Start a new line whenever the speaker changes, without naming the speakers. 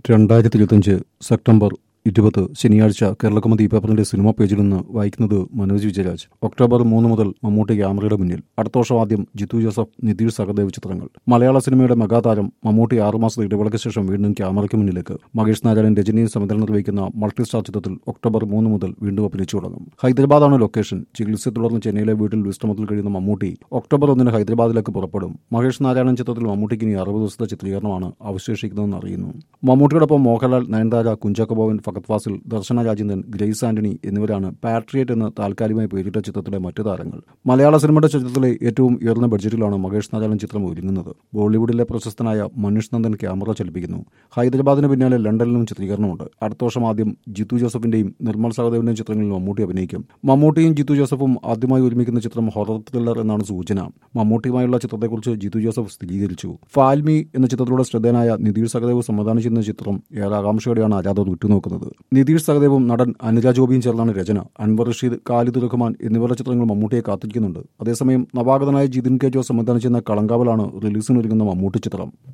രണ്ടായിരത്തി ഇരുപത്തഞ്ച് സെപ്റ്റംബർ ഇരുപത് ശനിയാഴ്ച കേരളകൗമുദി പേപ്പറിന്റെ സിനിമാ പേജിൽ നിന്ന് വായിക്കുന്നത് മനോജ് വിജയരാജ് ഒക്ടോബർ മൂന്ന് മുതൽ മമ്മൂട്ടി ക്യാമറയുടെ മുന്നിൽ അടുത്ത വർഷം ആദ്യം ജിത്തു ജോസഫ് നിതീഷ് സഹദേവ് ചിത്രങ്ങൾ മലയാള സിനിമയുടെ മെഗാതാരം മമ്മൂട്ടി ആറുമാസത്തെ ഇടവേളയ്ക്ക് ശേഷം വീണ്ടും ക്യാമറയ്ക്ക് മുന്നിലേക്ക് മഹേഷ് നാരായണൻ രജനിയും സംവിധാനം നിർവഹിക്കുന്ന മൾട്ടി സ്റ്റാർ ചിത്രത്തിൽ ഒക്ടോബർ മൂന്ന് മുതൽ വീണ്ടും അഭിനയിച്ചു തുടങ്ങും ഹൈദരാബാദാണ് ലൊക്കേഷൻ ചികിത്സയെ തുടർന്ന് ചെന്നൈയിലെ വീട്ടിൽ വിശ്രമത്തിൽ കഴിയുന്ന മമ്മൂട്ടി ഒക്ടോബർ ഒന്നിന് ഹൈദരാബാദിലേക്ക് പുറപ്പെടും മഹേഷ് നാരായണൻ ചിത്രത്തിൽ മമ്മൂട്ടിക്ക് ഇനി അറുപത് ദിവസത്തെ ചിത്രീകരണമാണ് അവശേഷിക്കുന്നതെന്ന് അറിയുന്നു മമ്മൂട്ടിയോടൊപ്പം മോഹൻലാൽ നയൻതാര കുഞ്ചാക്കോ ബോവൻ ഫഗത് ഫാസിൽ ദർശന രാജേന്ദ്രൻ ഗ്രേസ് ആന്റണി എന്നിവരാണ് പാട്രിയറ്റ് എന്ന് താൽക്കാലികമായി പേരിട്ട ചിത്രത്തിലെ മറ്റു താരങ്ങൾ മലയാള സിനിമയുടെ ചരിത്രത്തിലെ ഏറ്റവും ഉയർന്ന ബഡ്ജറ്റിലാണ് മഹേഷ് നാരായണൻ ചിത്രം ഒരുങ്ങുന്നത് ബോളിവുഡിലെ പ്രശസ്തനായ മനുഷ് നന്ദൻ ക്യാമറ ചലിപ്പിക്കുന്നു ഹൈദരാബാദിന് പിന്നാലെ ലണ്ടനിലും ചിത്രീകരണമുണ്ട് അടുത്ത വർഷം ആദ്യം ജിത്തു ജോസഫിന്റെയും നിർമ്മൽ സഹദേവിന്റെയും ചിത്രങ്ങളിൽ മമ്മൂട്ടി അഭിനയിക്കും മമ്മൂട്ടിയും ജിത്തു ജോസഫും ആദ്യമായി ഒരുമിക്കുന്ന ചിത്രം ഹൊറർ ത്രില്ലർ എന്നാണ് സൂചന മമ്മൂട്ടിയുമായുള്ള ചിത്രത്തെക്കുറിച്ച് ജിത്തു ജോസഫ് സ്ഥിരീകരിച്ചു ഫാൽമി എന്ന ചിത്രത്തിലൂടെ ശ്രദ്ധേയനായ നിതീഷ് സഹദേവ് സംവിധാനം ചെയ്യുന്ന ചിത്രം ഏറെ ആകാംക്ഷയോടെയാണ് ആരാധകർ ഉറ്റുനോക്കുന്നത് നിതീഷ് സഹദേവും നടൻ അനുരാ ജോബിയും ചേർന്നാണ് രചന അൻവർ റഷീദ് ഖാലിദ് റഹ്മാൻ എന്നിവരുടെ ചിത്രങ്ങൾ മമ്മൂട്ടിയെ കാത്തിരിക്കുന്നുണ്ട് അതേസമയം നവാഗതനായ ജിതിൻ കെ ജോസ് സംവിധാനം ചെയ്യുന്ന കളങ്കാവലാണ് റിലീസിനൊരുങ്ങുന്ന മമ്മൂട്ടി ചിത്രം